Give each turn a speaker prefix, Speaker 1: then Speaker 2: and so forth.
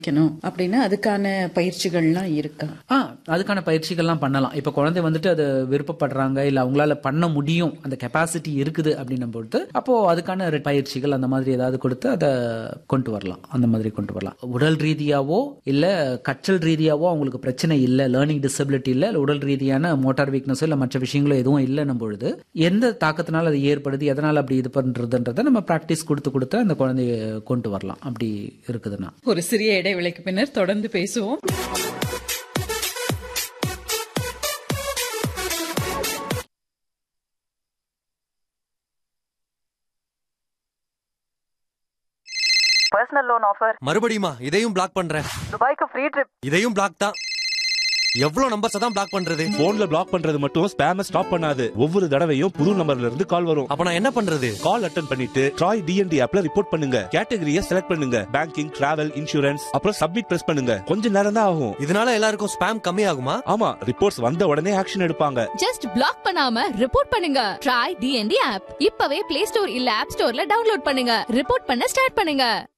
Speaker 1: வைக்கணும் அப்படின்னா அதுக்கான பயிற்சிகள்லாம் இருக்கா
Speaker 2: ஆ அதுக்கான பயிற்சிகள்லாம் பண்ணலாம் இப்போ குழந்தை வந்துட்டு அது விருப்பப்படுறாங்க இல்லை அவங்களால பண்ண முடியும் அந்த கெப்பாசிட்டி இருக்குது அப்படின்னும் பொழுது அப்போ அதுக்கான ரெ- பயிற்சிகள் அந்த மாதிரி ஏதாவது கொடுத்து அதை கொண்டு வரலாம் அந்த மாதிரி கொண்டு வரலாம் உடல் ரீதியாவோ இல்லை கற்றல் ரீதியாவோ அவங்களுக்கு பிரச்சனை இல்லை லேர்னிங் டிசபிலிட்டி இல்லை இல்லை உடல் ரீதியான மோட்டார் வீக்னஸோ இல்லை மற்ற விஷயங்களோ எதுவும் இல்லைன்னும் பொழுது எந்த தாக்கத்தினால அது ஏற்படுது எதனால் அப்படி இது பண்ணுறதுன்றதை நம்ம ப்ராக்டிஸ் கொடுத்து கொடுத்து அந்த குழந்தைய கொண்டு வரலாம் அப்படி இருக்குதுன்னா
Speaker 1: ஒரு சிறிய இடைவேளைக்கு பின்னர் தொடர்ந்து பேசுவோம்
Speaker 3: பர்சனல் லோன் ஆஃபர்
Speaker 4: மறுபடியுமா இதையும் பிளாக் பண்றேன்
Speaker 3: துபாய்க்கு ஃப்ரீ ட்ரிப்
Speaker 4: இதையும் பிளாக் தான் எவ்வளவு நம்பர்ஸ் தான் பிளாக் பண்றது
Speaker 5: போன்ல பிளாக் பண்றது மட்டும் ஸ்பேம ஸ்டாப் பண்ணாது ஒவ்வொரு தடவையும் புது நம்பர்ல இருந்து கால் வரும்
Speaker 4: அப்ப நான் என்ன பண்றது
Speaker 5: கால் அட்டன் பண்ணிட்டு ட்ராய் டிஎன்டி ஆப்ல ரிப்போர்ட் பண்ணுங்க கேட்டகரியை செலக்ட் பண்ணுங்க பேங்கிங் டிராவல் இன்சூரன்ஸ் அப்புறம் சப்மிட் பிரஸ் பண்ணுங்க கொஞ்ச நேரம் தான் ஆகும்
Speaker 4: இதனால எல்லாருக்கும் ஸ்பேம் கம்மி ஆகுமா
Speaker 5: ஆமா ரிப்போர்ட்ஸ் வந்த உடனே ஆக்ஷன் எடுப்பாங்க
Speaker 6: ஜஸ்ட் பிளாக் பண்ணாம ரிப்போர்ட் பண்ணுங்க ட்ரை டிஎன்டி ஆப் இப்பவே பிளே ஸ்டோர் இல்ல ஆப் ஸ்டோர்ல டவுன்லோட் பண்ணுங்க ரிப்போர்ட் பண்ண ஸ்டார்ட் பண்ணுங்க